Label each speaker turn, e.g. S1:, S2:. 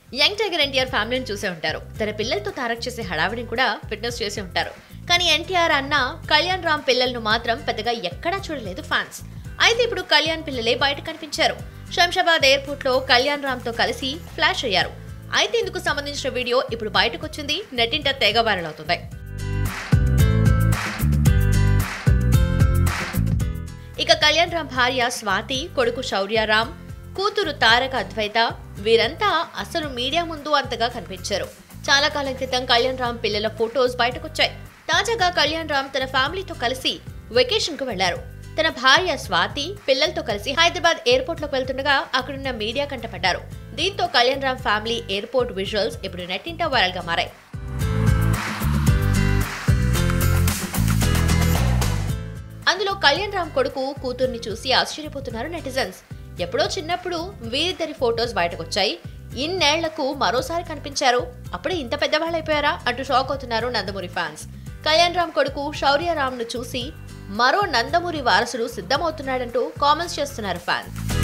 S1: young tiger NTR ఫ్యామిలీని చూసే ఉంటారు తన పిల్లలతో తారక్ చేసే హడావిడిని కూడా ఫిట్నెస్ చేసి ఉంటారు కానీ ఎన్టీఆర్ అన్న కళ్యాణ్ రామ్ పిల్లలను మాత్రం పెద్దగా ఎక్కడా చూడలేదు ఫ్యాన్స్ అయితే ఇప్పుడు కళ్యాణ్ పిల్లలే బయట కనిపించారు శంషాబాద్ ఎయిర్పోర్ట్ లో కళ్యాణ్ రామ్ తో కలిసి ఫ్లాష్ అయ్యారు అయితే ఇందుకు సంబంధించిన వీడియో ఇప్పుడు బయటకు వచ్చింది నెట్టింట తెగ వైరల్ అవుతుంది ఇక కళ్యాణ్ రామ్ భార్య స్వాతి కొడుకు శౌర్యారామ్ కూతురు తారక అద్వైత వీరంతా అసలు మీడియా ముందు అంతగా కనిపించారు చాలా కాలం క్రితం కళ్యాణ్ రామ్ పిల్లల ఫొటోస్ బయటకొచ్చాయి తాజాగా కళ్యాణ్ రామ్ తన ఫ్యామిలీతో కలిసి వెకేషన్ కు వెళ్లారు తన భార్య స్వాతి పిల్లలతో కలిసి హైదరాబాద్ ఎయిర్పోర్ట్ లోకి వెళ్తుండగా అక్కడున్న మీడియా కంటపడ్డారు దీంతో Kalyan Ram family airport visuals ఇప్పుడు నెట్టింట వైరల్ గా మారాయి అందులో కళ్యాణ్ రామ్ కొడుకు కూతుర్ని చూసి ఆశ్చర్యపోతున్నారు నెటిజన్స్ ఎప్పుడో చిన్నప్పుడు వీరిద్దరి ఫొటోస్ బయటకొచ్చాయి ఇన్నేళ్లకు మరోసారి కనిపించారు అప్పుడే ఇంత పెద్దవాళ్ళైపోయారా అంటూ షాక్ అవుతున్నారు నందమూరి ఫ్యాన్స్ కళ్యాణ్ రామ్ కొడుకు శౌర్యరామ్ ను చూసి మరో నందమూరి వారసుడు సిద్ధమవుతున్నాడంటూ కామెంట్స్ చేస్తున్నారు ఫ్యాన్స్